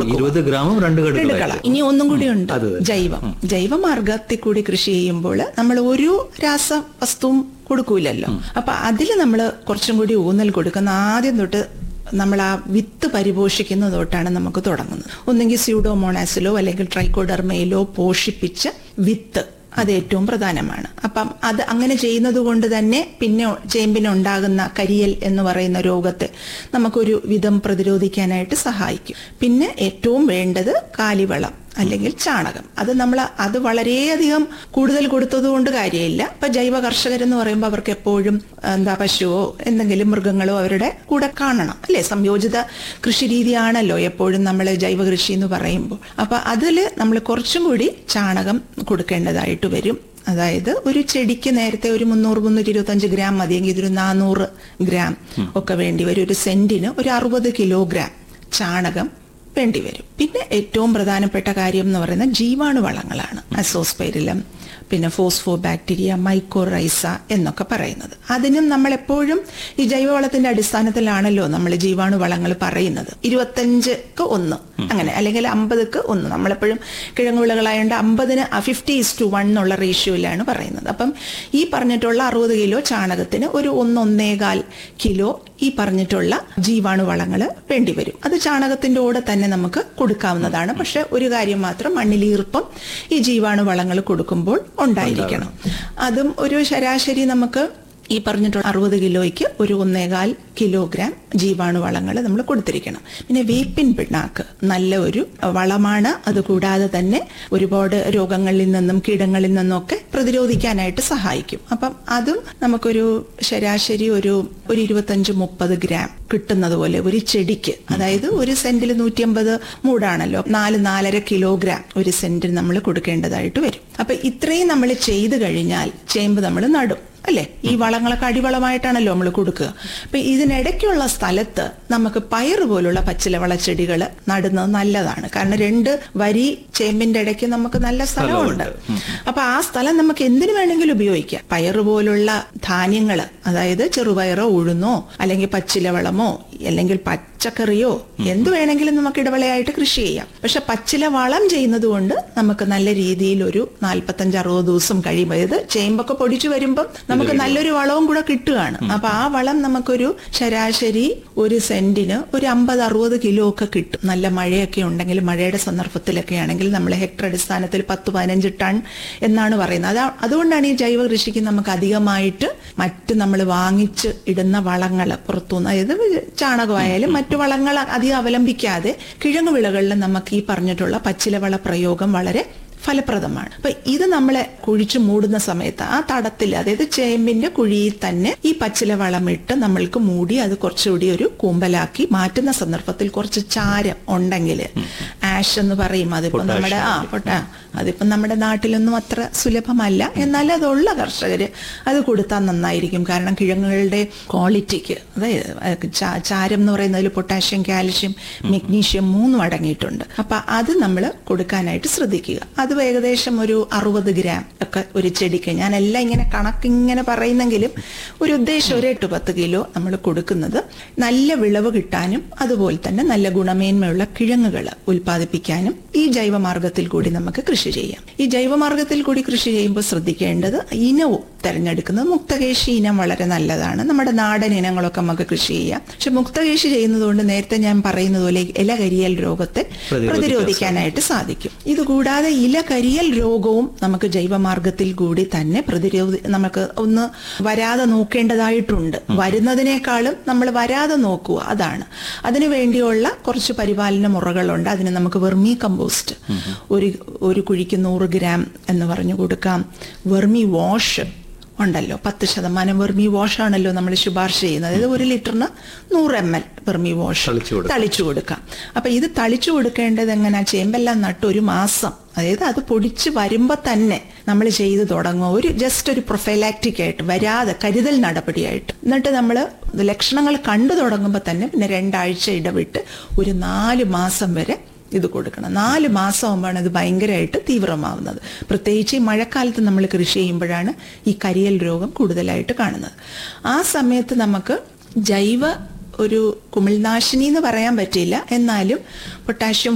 കൊടുക്കും ഇരുപത് ഗ്രാമും രണ്ട് എടുക്കള കടുക്കള ഇനി ഒന്നും കൂടി ഉണ്ട് അത് ജൈവം ജൈവമാർഗത്തിൽ കൂടി കൃഷി ചെയ്യുമ്പോൾ നമ്മൾ ഒരു രാസവസ്തുവും കൊടുക്കൂലല്ലോ അപ്പൊ അതിൽ നമ്മൾ കുറച്ചും കൂടി ഊന്നൽ കൊടുക്കുന്ന ആദ്യം തൊട്ട് നമ്മൾ ആ വിത്ത് പരിപോഷിക്കുന്ന തൊട്ടാണ് നമുക്ക് തുടങ്ങുന്നത് ഒന്നെങ്കിൽ സ്യൂഡോമോണാസിലോ അല്ലെങ്കിൽ ട്രൈക്കോഡർമയിലോ പോഷിപ്പിച്ച വിത്ത് അത് ഏറ്റവും പ്രധാനമാണ് അപ്പം അത് അങ്ങനെ ചെയ്യുന്നത് കൊണ്ട് തന്നെ പിന്നെ ചേമ്പിനുണ്ടാകുന്ന കരിയൽ എന്ന് പറയുന്ന രോഗത്തെ നമുക്കൊരു വിധം പ്രതിരോധിക്കാനായിട്ട് സഹായിക്കും പിന്നെ ഏറ്റവും വേണ്ടത് കാലിവളം അല്ലെങ്കിൽ ചാണകം അത് നമ്മൾ അത് വളരെയധികം കൂടുതൽ കൊടുത്തത് കൊണ്ട് കാര്യമില്ല ഇപ്പൊ ജൈവ കർഷകരെന്ന് പറയുമ്പോൾ അവർക്ക് എപ്പോഴും എന്താ പശുവോ എന്തെങ്കിലും മൃഗങ്ങളോ അവരുടെ കൂടെ കാണണം അല്ലെ സംയോജിത കൃഷി രീതിയാണല്ലോ എപ്പോഴും നമ്മൾ ജൈവ കൃഷി എന്ന് പറയുമ്പോൾ അപ്പൊ അതിൽ നമ്മൾ കുറച്ചും കൂടി ചാണകം കൊടുക്കേണ്ടതായിട്ട് വരും അതായത് ഒരു ചെടിക്ക് നേരത്തെ ഒരു മുന്നൂറ് മുന്നൂറ്റി ഇരുപത്തഞ്ച് ഗ്രാം മതിയെങ്കിൽ ഇതൊരു നാനൂറ് ഗ്രാം ഒക്കെ വേണ്ടി വരും ഒരു സെന്റിന് ഒരു അറുപത് കിലോഗ്രാം ചാണകം വേണ്ടി വരും പിന്നെ ഏറ്റവും പ്രധാനപ്പെട്ട കാര്യം എന്ന് പറയുന്നത് ജീവാണുവളങ്ങളാണ് അസോസ്പൈരിലം പിന്നെ ഫോസ്ഫോ ബാക്ടീരിയ മൈക്കോറൈസ എന്നൊക്കെ പറയുന്നത് അതിനും നമ്മൾ എപ്പോഴും ഈ ജൈവവളത്തിന്റെ അടിസ്ഥാനത്തിലാണല്ലോ നമ്മൾ ജീവാണുവളങ്ങൾ പറയുന്നത് ഇരുപത്തഞ്ചക്ക് ഒന്ന് അങ്ങനെ അല്ലെങ്കിൽ അമ്പതുക്ക് ഒന്ന് നമ്മളെപ്പോഴും കിഴങ്ങ് വിളകളായതുകൊണ്ട് അമ്പതിന് ഫിഫ്റ്റി ഇസ് ടു വൺ എന്നുള്ള റേഷ്യോയിലാണ് പറയുന്നത് അപ്പം ഈ പറഞ്ഞിട്ടുള്ള അറുപത് കിലോ ചാണകത്തിന് ഒരു ഒന്നൊന്നേകാൽ കിലോ ഈ പറഞ്ഞിട്ടുള്ള ജീവാണുവളങ്ങൾ വേണ്ടിവരും അത് ചാണകത്തിന്റെ കൂടെ തന്നെ നമുക്ക് കൊടുക്കാവുന്നതാണ് പക്ഷെ ഒരു കാര്യം മാത്രം മണ്ണിൽ ഈർപ്പം ഈ ജീവാണുവളങ്ങൾ കൊടുക്കുമ്പോൾ ഉണ്ടായിരിക്കണം അതും ഒരു ശരാശരി നമുക്ക് ഈ പറഞ്ഞിട്ടുള്ള അറുപത് കിലോയ്ക്ക് ഒരു ഒന്നേകാൽ കിലോഗ്രാം ജീവാണുവളങ്ങൾ നമ്മൾ കൊടുത്തിരിക്കണം പിന്നെ വേപ്പിൻ പിണ്ണാക്ക് നല്ല ഒരു വളമാണ് അതുകൂടാതെ തന്നെ ഒരുപാട് രോഗങ്ങളിൽ നിന്നും കീടങ്ങളിൽ നിന്നൊക്കെ പ്രതിരോധിക്കാനായിട്ട് സഹായിക്കും അപ്പം അതും നമുക്കൊരു ശരാശരി ഒരു ഒരു ഇരുപത്തഞ്ച് മുപ്പത് ഗ്രാം കിട്ടുന്നത് പോലെ ഒരു ചെടിക്ക് അതായത് ഒരു സെന്റിൽ നൂറ്റിയമ്പത് മൂടാണല്ലോ നാല് നാലര കിലോഗ്രാം ഒരു സെന്റിൽ നമ്മൾ കൊടുക്കേണ്ടതായിട്ട് വരും അപ്പൊ ഇത്രയും നമ്മൾ ചെയ്തു കഴിഞ്ഞാൽ ചേമ്പ് നമ്മൾ നടും അല്ലെ ഈ വളങ്ങളൊക്കെ അടിവളമായിട്ടാണല്ലോ നമ്മൾ കൊടുക്കുക അപ്പൊ ഇതിനിടയ്ക്കുള്ള സ്ഥലത്ത് നമുക്ക് പയറ് പോലുള്ള പച്ചിലവള ചെടികൾ നടുന്നത് നല്ലതാണ് കാരണം രണ്ട് വരി ചേമ്പിന്റെ ഇടയ്ക്ക് നമുക്ക് നല്ല സ്ഥലമുണ്ട് അപ്പൊ ആ സ്ഥലം നമുക്ക് എന്തിനു വേണമെങ്കിലും ഉപയോഗിക്കാം പയറ് പോലുള്ള ധാന്യങ്ങൾ അതായത് ചെറുപയറോ ഉഴുന്നോ അല്ലെങ്കിൽ പച്ചിലവളമോ അല്ലെങ്കിൽ പച്ചക്കറിയോ എന്ത് വേണമെങ്കിലും നമുക്ക് ഇടവേളയായിട്ട് കൃഷി ചെയ്യാം പക്ഷെ പച്ചില വളം ചെയ്യുന്നത് കൊണ്ട് നമുക്ക് നല്ല രീതിയിൽ ഒരു നാല്പത്തഞ്ച് അറുപത് ദിവസം കഴിയുമ്പോൾ ഇത് ചേമ്പൊക്കെ പൊടിച്ചു വരുമ്പം നമുക്ക് നല്ലൊരു വളവും കൂടെ കിട്ടുകയാണ് അപ്പൊ ആ വളം നമുക്കൊരു ശരാശരി ഒരു സെന്റിന് ഒരു അമ്പത് അറുപത് കിലോ ഒക്കെ കിട്ടും നല്ല മഴയൊക്കെ ഉണ്ടെങ്കിൽ മഴയുടെ സന്ദർഭത്തിലൊക്കെ ആണെങ്കിൽ നമ്മൾ ഹെക്ടർ അടിസ്ഥാനത്തിൽ പത്ത് പതിനഞ്ച് ടൺ എന്നാണ് പറയുന്നത് അതാ അതുകൊണ്ടാണ് ഈ ജൈവ കൃഷിക്ക് നമുക്ക് അധികമായിട്ട് മറ്റ് നമ്മൾ വാങ്ങിച്ച് ഇടുന്ന വളങ്ങൾ പുറത്തുനിന്ന് അതായത് ചാണകമായാലും മറ്റു വളങ്ങൾ അധികം അവലംബിക്കാതെ കിഴങ്ങ് വിളകളിൽ നമുക്ക് ഈ പറഞ്ഞിട്ടുള്ള പച്ചിലവള പ്രയോഗം വളരെ ഫലപ്രദമാണ് അപ്പൊ ഇത് നമ്മളെ കുഴിച്ചു മൂടുന്ന സമയത്ത് ആ തടത്തിൽ അതായത് ചേമ്പിന്റെ കുഴിയിൽ തന്നെ ഈ പച്ചില വളമിട്ട് നമ്മൾക്ക് മൂടി അത് കുറച്ചുകൂടി ഒരു കൂമ്പലാക്കി മാറ്റുന്ന സന്ദർഭത്തിൽ കുറച്ച് ചാരം ഉണ്ടെങ്കിൽ ആഷ് എന്ന് പറയും അതിപ്പോ നമ്മുടെ ആ പൊട്ടാ അതിപ്പോ നമ്മുടെ നാട്ടിലൊന്നും അത്ര സുലഭമല്ല എന്നാൽ അതുള്ള കർഷകര് അത് കൊടുത്താൽ നന്നായിരിക്കും കാരണം കിഴങ്ങുകളുടെ ക്വാളിറ്റിക്ക് അതായത് ചാ- ചാരം എന്ന് പറയുന്നതിൽ പൊട്ടാഷ്യം കാൽഷ്യം മെഗ്നീഷ്യം മൂന്നും അടങ്ങിയിട്ടുണ്ട് അപ്പൊ അത് നമ്മൾ കൊടുക്കാനായിട്ട് ശ്രദ്ധിക്കുക അത് ഏകദേശം ഒരു അറുപത് ഗ്രാം ഒക്കെ ഒരു ചെടിക്ക് ഞാൻ എല്ലാം ഇങ്ങനെ കണക്കിങ്ങനെ പറയുന്നെങ്കിലും ഒരു ഉദ്ദേശം ഒരു എട്ട് പത്ത് കിലോ നമ്മൾ കൊടുക്കുന്നത് നല്ല വിളവ് കിട്ടാനും അതുപോലെ തന്നെ നല്ല ഗുണമേന്മയുള്ള കിഴങ്ങുകൾ ഉൽപ്പാദിപ്പിക്കാനും ഈ ജൈവമാർഗത്തിൽ കൂടി നമുക്ക് കൃഷി ചെയ്യാം ഈ ജൈവമാർഗത്തിൽ കൂടി കൃഷി ചെയ്യുമ്പോൾ ശ്രദ്ധിക്കേണ്ടത് ഇനവും തിരഞ്ഞെടുക്കുന്നത് മുക്തകേശി ഇനം വളരെ നല്ലതാണ് നമ്മുടെ നാടൻ ഇനങ്ങളൊക്കെ നമുക്ക് കൃഷി ചെയ്യാം പക്ഷെ മുക്തകേശി ചെയ്യുന്നതുകൊണ്ട് നേരത്തെ ഞാൻ പറയുന്നത് പോലെ ഇല കരിയൽ രോഗത്തെ പ്രതിരോധിക്കാൻ പ്രതിരോധിക്കാനായിട്ട് സാധിക്കും ഇതുകൂടാതെ ഇല കരിയൽ രോഗവും നമുക്ക് ജൈവമാർഗത്തിൽ കൂടി തന്നെ പ്രതിരോധി നമുക്ക് ഒന്ന് വരാതെ നോക്കേണ്ടതായിട്ടുണ്ട് വരുന്നതിനേക്കാളും നമ്മൾ വരാതെ നോക്കുക അതാണ് അതിനു വേണ്ടിയുള്ള കുറച്ച് പരിപാലന മുറകളുണ്ട് അതിന് നമുക്ക് വെർമി കമ്പോസ്റ്റ് ഒരു ഒരു കുഴിക്ക് നൂറ് ഗ്രാം എന്ന് പറഞ്ഞു കൊടുക്കാം വെർമി വാഷ് ഉണ്ടല്ലോ പത്ത് ശതമാനം വെർമി വാഷ് ആണല്ലോ നമ്മൾ ശുപാർശ ചെയ്യുന്നത് അതായത് ഒരു ലിറ്ററിന് നൂറ് എം എൽ വെർമി വാഷ് തളിച്ചു കൊടുക്കാം. തളിച്ചു കൊടുക്കാം അപ്പൊ ഇത് തളിച്ചു കൊടുക്കേണ്ടത് എങ്ങനെ ചേമ്പെല്ലാം നട്ട് ഒരു മാസം അതായത് അത് പൊടിച്ച് വരുമ്പോ തന്നെ നമ്മൾ ചെയ്തു തുടങ്ങുക ഒരു ജസ്റ്റ് ഒരു പ്രൊഫൈലാക്റ്റിക് ആയിട്ട് വരാതെ കരുതൽ നടപടിയായിട്ട് എന്നിട്ട് നമ്മൾ ലക്ഷണങ്ങൾ കണ്ടു തുടങ്ങുമ്പോൾ തന്നെ പിന്നെ രണ്ടാഴ്ച ഇടവിട്ട് ഒരു നാല് മാസം വരെ ഇത് കൊടുക്കണം നാല് മാസമാകുമ്പോഴാണ് ഇത് ഭയങ്കരമായിട്ട് തീവ്രമാവുന്നത് പ്രത്യേകിച്ച് ഈ മഴക്കാലത്ത് നമ്മൾ കൃഷി ചെയ്യുമ്പോഴാണ് ഈ കരിയൽ രോഗം കൂടുതലായിട്ട് കാണുന്നത് ആ സമയത്ത് നമുക്ക് ജൈവ ഒരു കുമിൾനാശിനി എന്ന് പറയാൻ പറ്റില്ല എന്നാലും പൊട്ടാഷ്യം